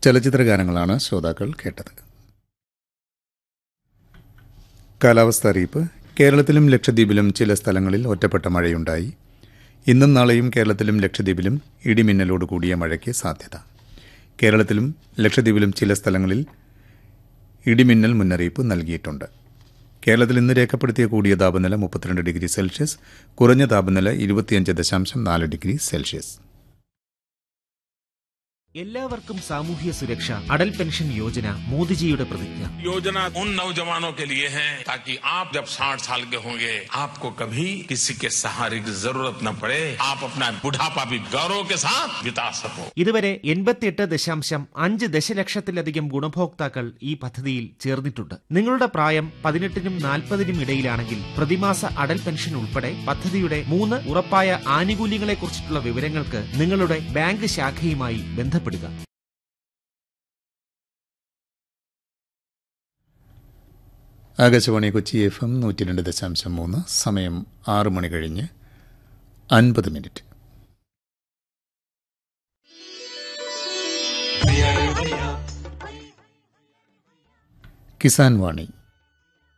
ചലച്ചിത്ര ഗാനങ്ങളാണ് ശ്രോതാക്കൾ കേട്ടത് കാലാവസ്ഥ അറിയിപ്പ് കേരളത്തിലും ലക്ഷദ്വീപിലും ചില സ്ഥലങ്ങളിൽ ഒറ്റപ്പെട്ട മഴയുണ്ടായി ഇന്നും നാളെയും കേരളത്തിലും ലക്ഷദ്വീപിലും ഇടിമിന്നലോട് കൂടിയ മഴയ്ക്ക് സാധ്യത കേരളത്തിലും ലക്ഷദ്വീപിലും ചില സ്ഥലങ്ങളിൽ ഇടിമിന്നൽ മുന്നറിയിപ്പ് നൽകിയിട്ടുണ്ട് കേരളത്തിൽ ഇന്ന് രേഖപ്പെടുത്തിയ കൂടിയ താപനില മുപ്പത്തിരണ്ട് ഡിഗ്രി സെൽഷ്യസ് കുറഞ്ഞ താപനില ഇരുപത്തിയഞ്ച് ദശാംശം നാല് ഡിഗ്രി സെൽഷ്യസ് എല്ലാവർക്കും സാമൂഹ്യ സുരക്ഷ അടൽ പെൻഷൻ യോജന മോദിജിയുടെ പ്രതിജ്ഞ योजना उन नौजवानों के लिए है ताकि आप जब 60 साल के होंगे आपको कभी किसी के सहारे की जरूरत न पड़े आप अपना बुढ़ापा भी गौरव के साथ बिता सको ഇതുവരെ എൺപത്തിയെട്ട് ദശാംശം അഞ്ച് ദശലക്ഷത്തിലധികം ഗുണഭോക്താക്കൾ ഈ പദ്ധതിയിൽ ചേർന്നിട്ടുണ്ട് നിങ്ങളുടെ പ്രായം പതിനെട്ടിനും നാൽപ്പതിനും ഇടയിലാണെങ്കിൽ പ്രതിമാസ അടൽ പെൻഷൻ ഉൾപ്പെടെ പദ്ധതിയുടെ മൂന്ന് ഉറപ്പായ ആനുകൂല്യങ്ങളെക്കുറിച്ചിട്ടുള്ള വിവരങ്ങൾക്ക് നിങ്ങളുടെ ബാങ്ക് ശാഖയുമായി ബന്ധപ്പെടുക ആകാശവാണി കൊച്ചി എഫ് എം നൂറ്റി രണ്ട് ദശാംശം മൂന്ന് സമയം ആറ് മണി കഴിഞ്ഞ് അൻപത് മിനിറ്റ് കിസാൻ വാണി